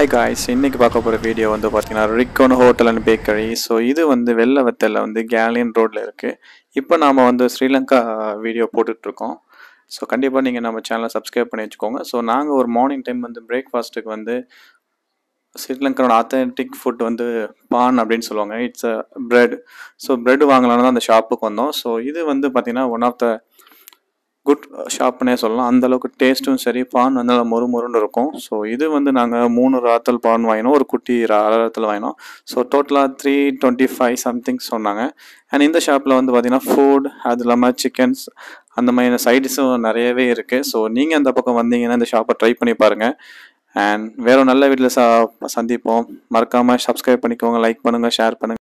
hi guys இன்னைக்கு பார்க்க போகிற வீடியோ வந்து பார்த்தீங்கன்னா ரிக்கோன் ஹோட்டல் அண்ட் பேக்கரி ஸோ இது வந்து வெள்ளவத்தலில் வந்து கேலியன் ரோட்டில் இருக்குது இப்போ நாம் வந்து ஸ்ரீலங்கா வீடியோ போட்டுட்ருக்கோம் ஸோ கண்டிப்பாக நீங்கள் நம்ம சேனலை சப்ஸ்கிரைப் பண்ணி வச்சுக்கோங்க ஸோ நாங்கள் ஒரு மார்னிங் டைம் வந்து பிரேக்ஃபாஸ்ட்டுக்கு வந்து ஸ்ரீலங்கனோட அத்தன்டிக் ஃபுட் வந்து பான் அப்படின்னு சொல்லுவாங்க it's a bread so bread வாங்கலான்னு தான் அந்த ஷாப்புக்கு வந்தோம் ஸோ இது வந்து பார்த்தீங்கன்னா ஒன் ஆஃப் த குட் ஷாப்னே சொல்லலாம் அந்த அளவுக்கு டேஸ்ட்டும் சரி பான் வந்து நல்லா மொறு மொறுன்னு இருக்கும் ஸோ இது வந்து நாங்கள் மூணு ராத்தல் பான் வாங்கினோம் ஒரு குட்டி ராத்தல் வாங்கினோம் ஸோ டோட்டலாக த்ரீ டுவெண்ட்டி ஃபைவ் சம்திங் சொன்னாங்க அண்ட் இந்த ஷாப்பில் வந்து பார்த்தீங்கன்னா ஃபுட் அது இல்லாமல் சிக்கன்ஸ் அந்த மாதிரி சைடிஸும் நிறையவே இருக்குது ஸோ நீங்கள் அந்த பக்கம் வந்தீங்கன்னா இந்த ஷாப்பை ட்ரை பண்ணி பாருங்கள் அண்ட் வேற ஒரு நல்ல வீட்டில் ச சந்திப்போம் மறக்காமல் சப்ஸ்கிரைப் பண்ணிக்கோங்க லைக் பண்ணுங்கள் ஷேர் பண்ணுங்கள்